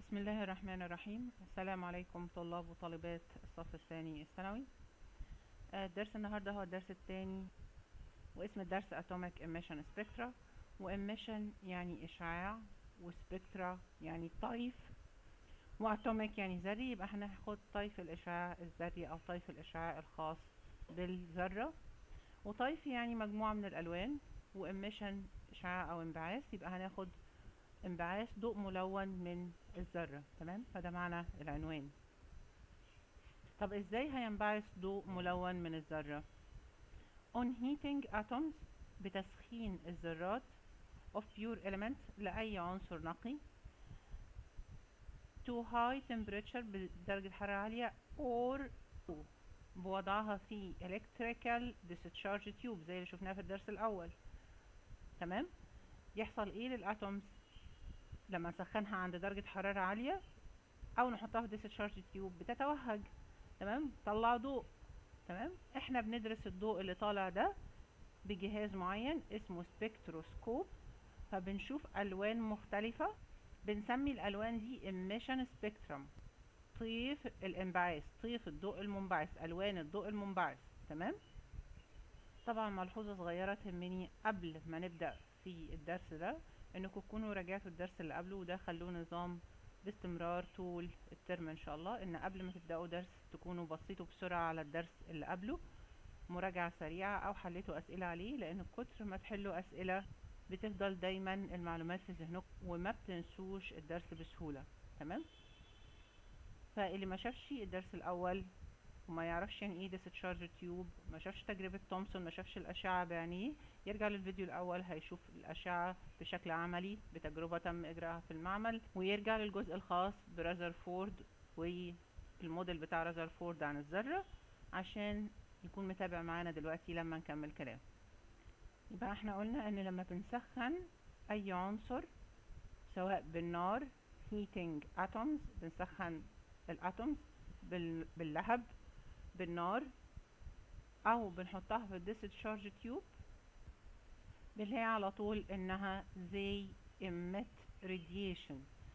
بسم الله الرحمن الرحيم السلام عليكم طلاب وطالبات الصف الثاني الثانوي آه، درس النهاردة هو الدرس الثاني واسم الدرس Atomic Emission Spectra و Emission يعني إشعاع و Spectra يعني طيف و Atomic يعني ذري يبقى هناخد طيف الإشعاع الذري أو طيف الإشعاع الخاص بالذرة وطيف يعني مجموعة من الألوان و Emission إشعاع أو انبعاث يبقى هناخد انبعاث ضوء ملون من الذرة تمام فده معنى العنوان طب ازاي هينبعث ضوء ملون من الذرة on heating atoms بتسخين الذرات of pure element لأي عنصر نقي to high temperature بدرجة حرارة عالية or بوضعها في electrical discharge tube زي اللي شفناه في الدرس الأول تمام يحصل ايه للاتومز لما نسخنها عند درجة حرارة عالية او نحطها في discharge تيوب بتتوهج تمام طلع ضوء تمام احنا بندرس الضوء اللي طالع ده بجهاز معين اسمه سبكتروسكوب فبنشوف الوان مختلفة بنسمي الالوان دي emission spectrum طيف الانبعاث طيف الضوء المنبعث الوان الضوء المنبعث تمام طبعا ملحوظة صغيرة تهمني قبل ما نبدأ في الدرس ده انكم تكونوا راجعتوا الدرس اللي قبله وده خلوه نظام باستمرار طول الترم ان شاء الله ان قبل ما تبدأوا درس تكونوا بصيتوا بسرعة على الدرس اللي قبله مراجعة سريعة او حليتوا اسئلة عليه لان كتر ما تحلوا اسئلة بتفضل دايما المعلومات في ذهنكم وما بتنسوش الدرس بسهولة تمام فاللي ما شافش الدرس الاول وما يعرفش يعني ايه discharge تيوب ما شافش تجربة تومسون ما شافش الأشعة بعينيه يرجع للفيديو الأول هيشوف الأشعة بشكل عملي بتجربة تم إجراءها في المعمل ويرجع للجزء الخاص برازرفورد والموديل بتاع رازرفورد عن الذرة عشان يكون متابع معانا دلوقتي لما نكمل كلام يبقى احنا قلنا ان لما بنسخن اي عنصر سواء بالنار heating atoms بنسخن الاتومز باللهب بالنار او بنحطها في الديسشارج تيوب بنلاقي على طول انها زي emit radiation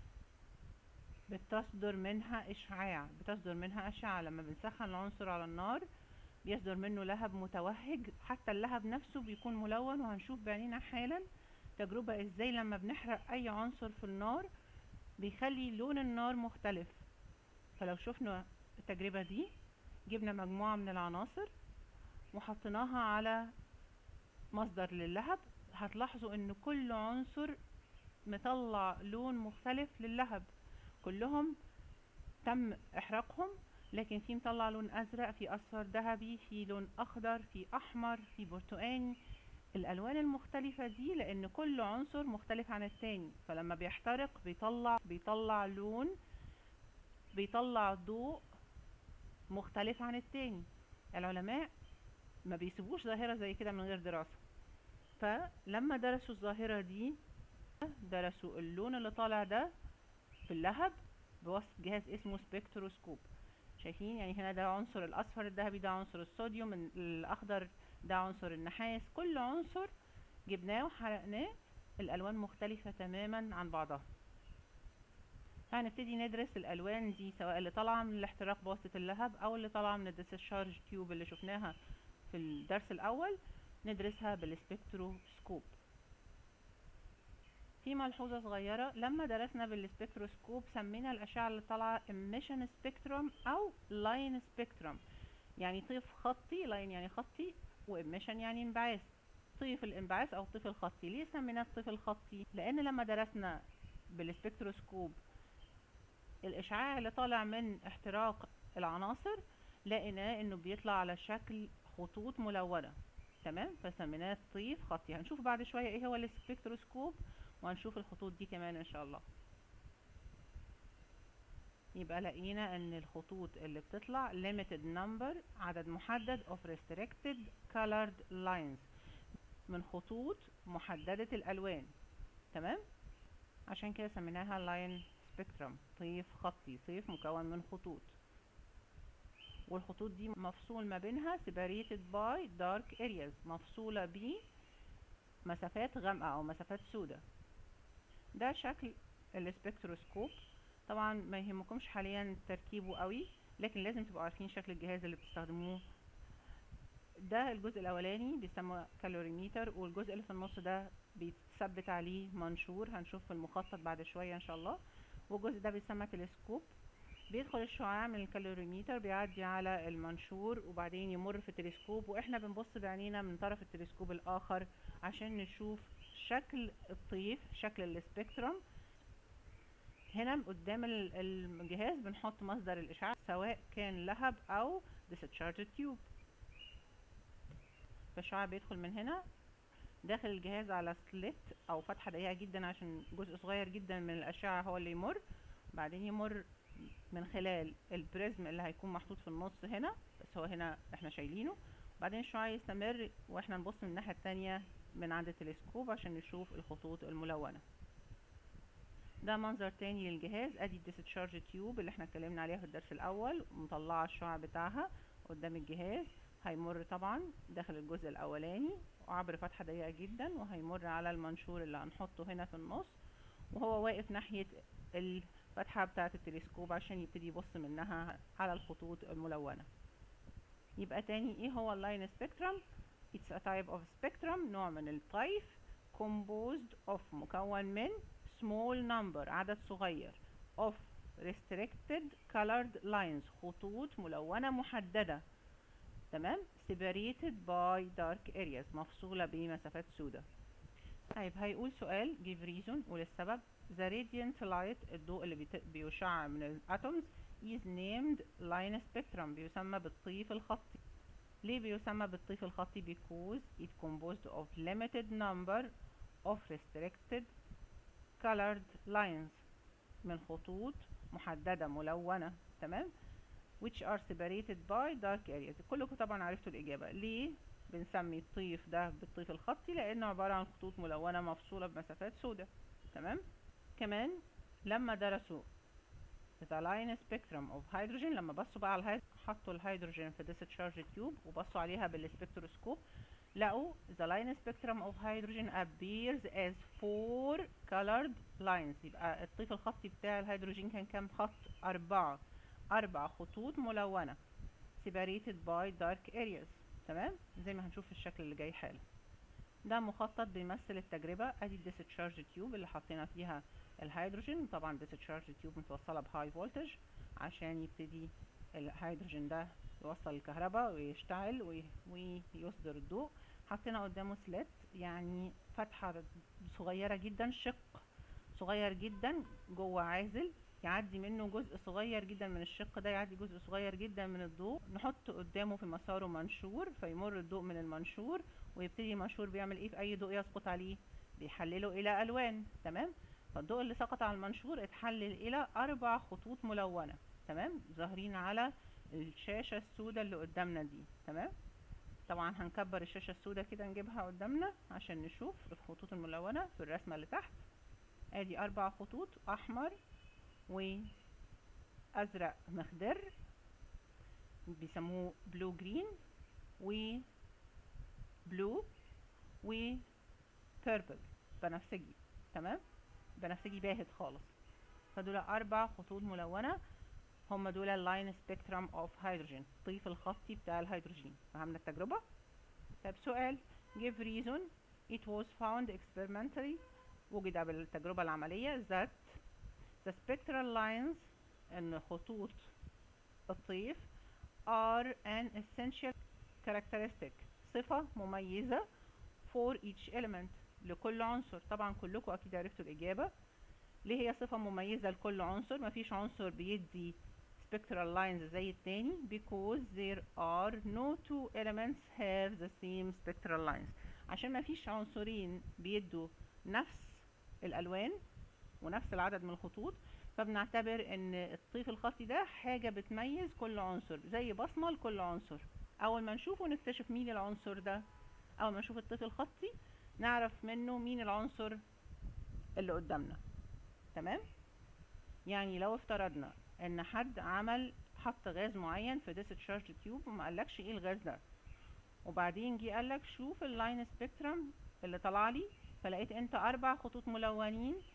بتصدر منها اشعاع بتصدر منها اشعة لما بنسخن العنصر على النار بيصدر منه لهب متوهج حتى اللهب نفسه بيكون ملون وهنشوف بعينينا حالا تجربة ازاي لما بنحرق اي عنصر في النار بيخلي لون النار مختلف فلو شفنا التجربة دي جبنا مجموعة من العناصر وحطيناها على مصدر للهب هتلاحظوا ان كل عنصر مطلع لون مختلف للهب كلهم تم احراقهم لكن في مطلع لون ازرق في اصفر ذهبي في لون اخضر في احمر في برتقاني الالوان المختلفة دي لان كل عنصر مختلف عن التاني فلما بيحترق بيطلع بيطلع لون بيطلع ضوء مختلف عن التاني العلماء ما بيسيبوش ظاهرة زي كده من غير دراسة فلما درسوا الظاهرة دي درسوا اللون اللي طالع ده في اللهب بواسطة جهاز اسمه سبكتروسكوب شايفين يعني هنا ده عنصر الاصفر الذهبي ده عنصر الصوديوم الاخضر ده عنصر النحاس كل عنصر جبناه وحرقناه الالوان مختلفة تماما عن بعضها فهنبتدي ندرس الالوان دي سواء اللي طالعه من الاحتراق بواسطه اللهب او اللي طالعه من الديسشارج تيوب اللي شفناها في الدرس الاول ندرسها بالسبكتروسكوب في ملحوظه صغيره لما درسنا بالسبكتروسكوب سمينا الاشعه اللي طالعه emission spectrum او line spectrum يعني طيف خطي لاين يعني خطي وايميشن يعني انبعاث طيف الانبعاث او الطيف الخطي ليه سميناه الطيف الخطي لان لما درسنا بالسبكتروسكوب الاشعاع اللي طالع من احتراق العناصر لقيناه انه بيطلع على شكل خطوط ملونة تمام فسميناه طيف خطي هنشوف بعد شوية ايه هو السبكتروسكوب وهنشوف الخطوط دي كمان ان شاء الله يبقى لقينا ان الخطوط اللي بتطلع limited number عدد محدد of restricted colored lines من خطوط محددة الالوان تمام عشان كده سميناها line سبيكترم طيف خطي طيف مكون من خطوط والخطوط دي مفصول ما بينها separated by dark areas مفصولة بمسافات غامقة أو مسافات سوداء ده شكل السبكتروسكوب طبعا ما يهمكمش حاليا تركيبه قوي لكن لازم تبقوا عارفين شكل الجهاز اللي بتستخدموه ده الجزء الاولاني بيسموه كالوريميتر والجزء اللي في النص ده بيتثبت عليه منشور هنشوف في المخطط بعد شوية ان شاء الله والجزء ده بيسمى تلسكوب بيدخل الشعاع من الكالوريميتر بيعدي على المنشور وبعدين يمر في التلسكوب واحنا بنبص بعينينا من طرف التلسكوب الاخر عشان نشوف شكل الطيف شكل السبيكترم هنا قدام الجهاز بنحط مصدر الاشعاع سواء كان لهب او discharge تيوب فالشعاع بيدخل من هنا داخل الجهاز على سليت او فتحه ضيقه جدا عشان جزء صغير جدا من الاشعه هو اللي يمر بعدين يمر من خلال البريزم اللي هيكون محطوط في النص هنا بس هو هنا احنا شايلينه بعدين الشعاع يستمر واحنا نبص من الناحيه التانية من عند التلسكوب عشان نشوف الخطوط الملونه ده منظر تاني للجهاز ادي الديسشارج تيوب اللي احنا اتكلمنا عليها في الدرس الاول مطلعه الشعاع بتاعها قدام الجهاز هيمر طبعا داخل الجزء الاولاني وعبر فتحة ضيقة جدا وهيمر على المنشور اللي هنحطه هنا في النص وهو واقف ناحية الفتحة بتاعة التلسكوب عشان يبتدي يبص منها على الخطوط الملونة يبقى تاني ايه هو اللاين سبيكترم It's a type of spectrum نوع من الطيف composed of مكون من small number عدد صغير of restricted colored lines خطوط ملونة محددة تمام separated by dark areas مفصولة بمسافات سوداء طيب هيقول سؤال give reason وللسبب the radiant light الضوء اللي بيت... بيشع من الاتومز is named line spectrum بيسمى بالطيف الخطي ليه بيسمى بالطيف الخطي because it composed of limited number of restricted colored lines من خطوط محددة ملونة تمام which are separated by dark areas كلكم طبعا عرفتوا الإجابة ليه بنسمي الطيف ده بالطيف الخطي لأنه عبارة عن خطوط ملونة مفصولة بمسافات سوداء تمام كمان لما درسوا the line spectrum of hydrogen لما بصوا بقى على الهيدروجين حطوا الهيدروجين في discharge تيوب وبصوا عليها بالسبكتروسكوب لقوا the line spectrum of hydrogen appears as four colored lines يبقى الطيف الخطي بتاع الهيدروجين كان كام خط أربعة أربع خطوط ملونة separated by dark areas تمام زي ما هنشوف في الشكل اللي جاي حالا ده مخطط بيمثل التجربة ادي الديسشارج تيوب اللي حطينا فيها الهيدروجين طبعا الديسشارج تيوب متوصلة بهاي فولتج عشان يبتدي الهيدروجين ده يوصل الكهرباء ويشتعل ويصدر الضوء حطينا قدامه سلت يعني فتحة صغيرة جدا شق صغير جدا جوه عازل يعدي منه جزء صغير جدا من الشق ده يعدي جزء صغير جدا من الضوء نحط قدامه في مساره منشور فيمر الضوء من المنشور ويبتدي المنشور بيعمل ايه في اي ضوء يسقط عليه بيحلله الى الوان تمام فالضوء اللي سقط على المنشور اتحلل الى اربع خطوط ملونه تمام ظاهرين على الشاشه السوداء اللي قدامنا دي تمام طبعا هنكبر الشاشه السوداء كده نجيبها قدامنا عشان نشوف الخطوط الملونه في الرسمه اللي تحت ادي اربع خطوط احمر وازرق مخضر بيسموه بلو جرين و بلو و بيربل بنفسجي تمام بنفسجي باهت خالص فدول اربع خطوط ملونه هم دول اللاين سبيكترم اوف هيدروجين الطيف الخطي بتاع الهيدروجين فهمنا التجربه طب سؤال give reason it was found experimentally وجد بالتجربة العملية that the spectral lines ان خطوط الطيف are an essential characteristic صفة مميزة for each element لكل عنصر طبعا كلكم اكيد عرفتوا الاجابة ليه هي صفة مميزة لكل عنصر مفيش عنصر بيدي spectral lines زي التاني because there are no two elements have the same spectral lines عشان مفيش عنصرين بيدوا نفس الالوان ونفس العدد من الخطوط فبنعتبر ان الطيف الخطي ده حاجة بتميز كل عنصر زي بصمة لكل عنصر اول ما نشوفه نكتشف مين العنصر ده اول ما نشوف الطيف الخطي نعرف منه مين العنصر اللي قدامنا تمام يعني لو افترضنا ان حد عمل حط غاز معين في ديسشارج تيوب وما قالكش ايه الغاز ده وبعدين جه قالك شوف اللاين سبيكترم اللي طلع لي فلقيت انت اربع خطوط ملونين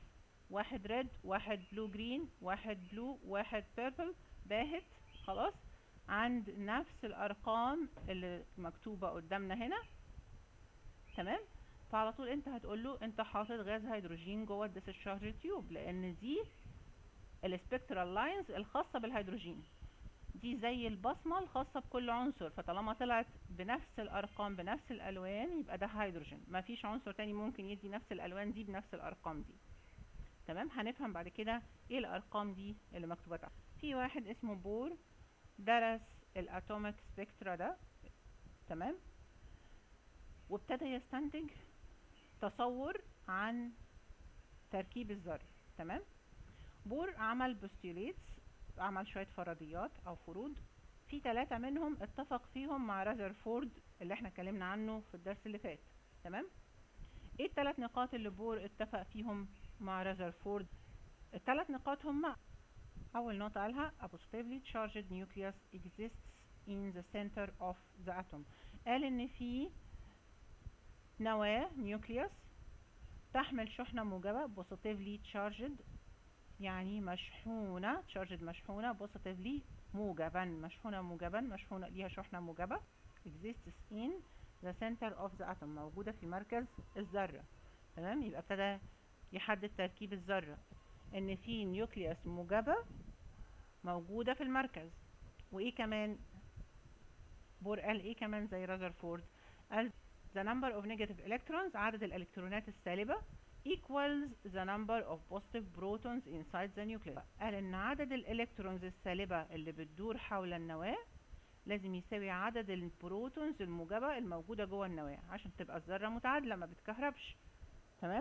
واحد ريد واحد بلو جرين واحد بلو واحد بيربل باهت خلاص عند نفس الارقام اللي مكتوبة قدامنا هنا تمام فعلى طول انت هتقول له انت حاطط غاز هيدروجين جوه الديسشارج تيوب لان دي السبكترال لاينز الخاصة بالهيدروجين دي زي البصمة الخاصة بكل عنصر فطالما طلعت بنفس الأرقام بنفس الألوان يبقى ده هيدروجين مفيش عنصر تاني ممكن يدي نفس الألوان دي بنفس الأرقام دي تمام هنفهم بعد كده ايه الأرقام دي اللي مكتوبة تحت في واحد اسمه بور درس الأتوميك سبكترا ده تمام وابتدى يستنتج تصور عن تركيب الذرة تمام بور عمل بوستيوليتس عمل شوية فرضيات أو فروض في ثلاثة منهم اتفق فيهم مع رازرفورد اللي احنا اتكلمنا عنه في الدرس اللي فات تمام ايه الثلاث نقاط اللي بور اتفق فيهم مع رازرفورد الثلاث نقاط هما أول نقطة قالها a positively charged nucleus exists in the center of the atom قال إن في نواة نيوكليوس تحمل شحنة موجبة positively charged يعني مشحونة charged مشحونة positively موجبا مشحونة موجبا مشحونة ليها شحنة موجبة exists in the center of the atom موجودة في مركز الذرة تمام يبقى ابتدى يحدد تركيب الذرة ان في نيوكليوس موجبة موجودة في المركز وايه كمان بور قال ايه كمان زي رازرفورد قال the number of negative electrons عدد الالكترونات السالبة equals the number of positive protons inside the nucleus قال ان عدد الالكترونز السالبة اللي بتدور حول النواة لازم يساوي عدد البروتونز الموجبة الموجودة جوه النواة عشان تبقى الذرة متعادلة ما بتكهربش تمام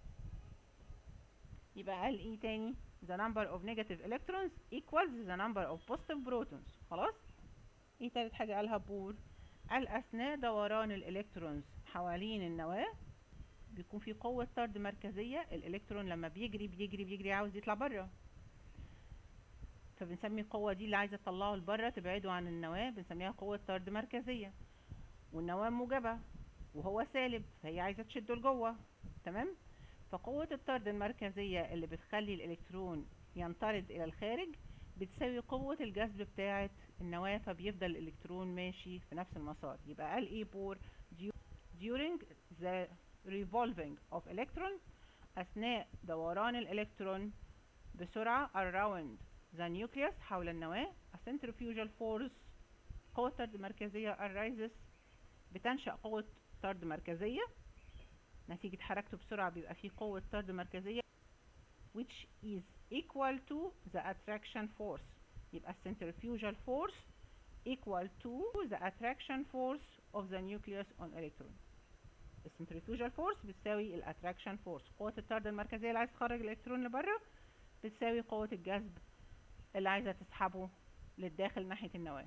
يبقى قال ايه تاني the number of negative electrons equals the number of positive protons خلاص ايه تالت حاجة قالها بور قال اثناء دوران الالكترونز حوالين النواة بيكون في قوة طرد مركزية الالكترون لما بيجري بيجري بيجري عاوز يطلع بره فبنسمي القوة دي اللي عايزة تطلعه لبره تبعده عن النواة بنسميها قوة طرد مركزية والنواة موجبة وهو سالب فهي عايزة تشده لجوه تمام فقوة الطرد المركزية اللي بتخلي الإلكترون ينطرد إلى الخارج بتساوي قوة الجذب بتاعة النواة فبيفضل الإلكترون ماشي في نفس المسار يبقى قال إيه بور during the revolving of electron أثناء دوران الإلكترون بسرعة around the nucleus حول النواة a centrifugal force قوة طرد مركزية arises بتنشأ قوة طرد مركزية نتيجة حركته بسرعة بيبقى فيه قوة طرد مركزية which is equal to the attraction force يبقى centrifugal force equal to the attraction force of the nucleus on electron السنتريفيوجال فورس بتساوي الاتراكشن فورس قوة الطرد المركزية اللي عايز تخرج الالكترون لبره بتساوي قوة الجذب اللي عايزة تسحبه للداخل ناحية النواة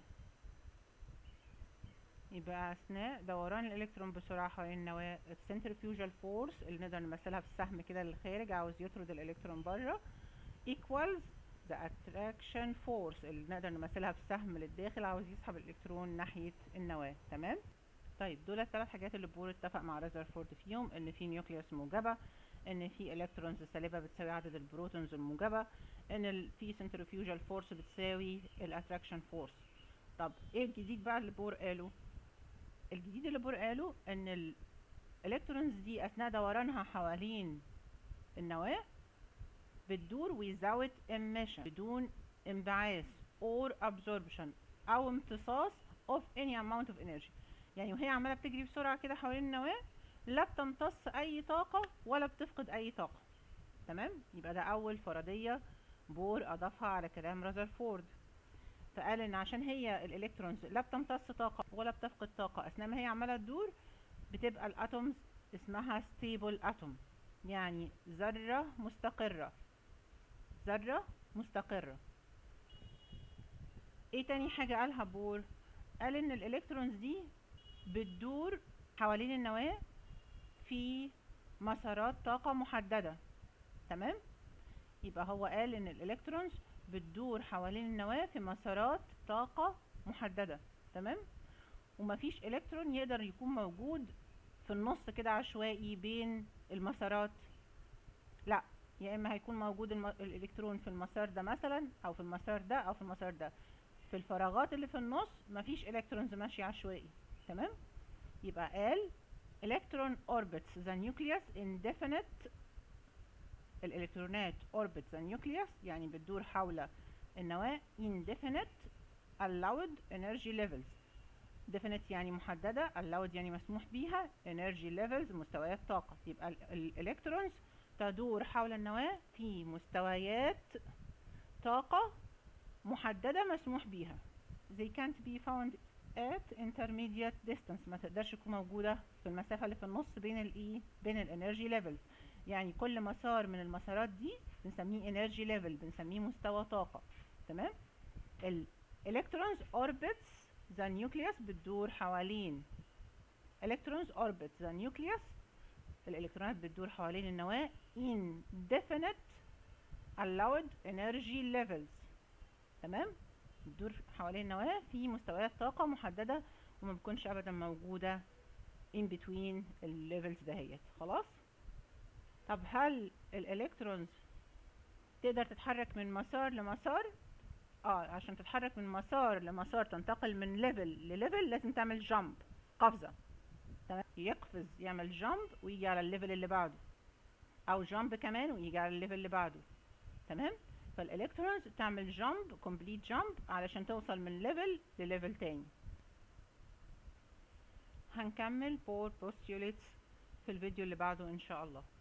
يبقى أثناء دوران الإلكترون بسرعة حوالين النواة السنترفيوجال فورس اللي نقدر نمثلها في السهم كده للخارج عاوز يطرد الإلكترون بره equals the attraction force اللي نقدر نمثلها في السهم للداخل عاوز يسحب الإلكترون ناحية النواة تمام طيب دول الثلاث حاجات اللي بور اتفق مع رذرفورد فيهم ان في نيوكليوس موجبة ان في الكترونز سالبة بتساوي عدد البروتونز الموجبة ان ال في سنترفيوجال فورس بتساوي الاتراكشن فورس طب ايه الجديد بقى اللي بور قاله الجديد اللي بور قاله ان الالكترونز دي اثناء دورانها حوالين النواة بتدور without emission بدون انبعاث or absorption او امتصاص of any amount of energy يعني وهي عمالة بتجري بسرعة كده حوالين النواة لا بتمتص أي طاقة ولا بتفقد أي طاقة تمام يبقى ده أول فرضية بور أضافها على كلام رذرفورد فقال إن عشان هي الإلكترونز لا بتمتص طاقة ولا بتفقد طاقة أثناء ما هي عمالة تدور بتبقى الأتومز اسمها ستيبل أتوم يعني ذرة مستقرة ذرة مستقرة ايه تاني حاجة قالها بور قال ان الالكترونز دي بتدور حوالين النواة في مسارات طاقة محددة تمام يبقى هو قال ان الالكترونز بتدور حوالين النواة في مسارات طاقة محددة تمام ومفيش الكترون يقدر يكون موجود في النص كده عشوائي بين المسارات لا يا اما هيكون موجود الم... الالكترون في المسار ده مثلا او في المسار ده او في المسار ده في الفراغات اللي في النص مفيش الكترونز ماشيه عشوائي تمام يبقى قال electron orbits the nucleus indefinite الالكترونات orbits the nucleus يعني بتدور حول النواة indefinite allowed energy levels definite يعني محددة allowed يعني مسموح بيها energy levels مستويات طاقة يبقى الالكترونز تدور حول النواة في مستويات طاقة محددة مسموح بيها they can't be found at intermediate distance ما تقدرش تكون موجودة في المسافة اللي في النص بين الايه بين الانرجي ليفلز يعني كل مسار من المسارات دي بنسميه انرجي ليفل بنسميه مستوى طاقة تمام الالكترونز orbits the nucleus بتدور حوالين electrons orbit the nucleus الالكترونات بتدور حوالين النواة indefinite allowed energy levels تمام بتدور حوالين النواة في مستويات طاقة محددة وما بتكونش ابدا موجودة in between الليفلز دهيت خلاص طب هل الالكترونز تقدر تتحرك من مسار لمسار اه عشان تتحرك من مسار لمسار تنتقل من ليفل لليفل لازم تعمل جامب قفزة تمام يقفز يعمل جامب ويجي على الليفل اللي بعده او جامب كمان ويجي على الليفل اللي بعده تمام فالالكترونز تعمل جامب كومبليت جامب علشان توصل من ليفل لليفل تاني هنكمل فور postulates في الفيديو اللي بعده ان شاء الله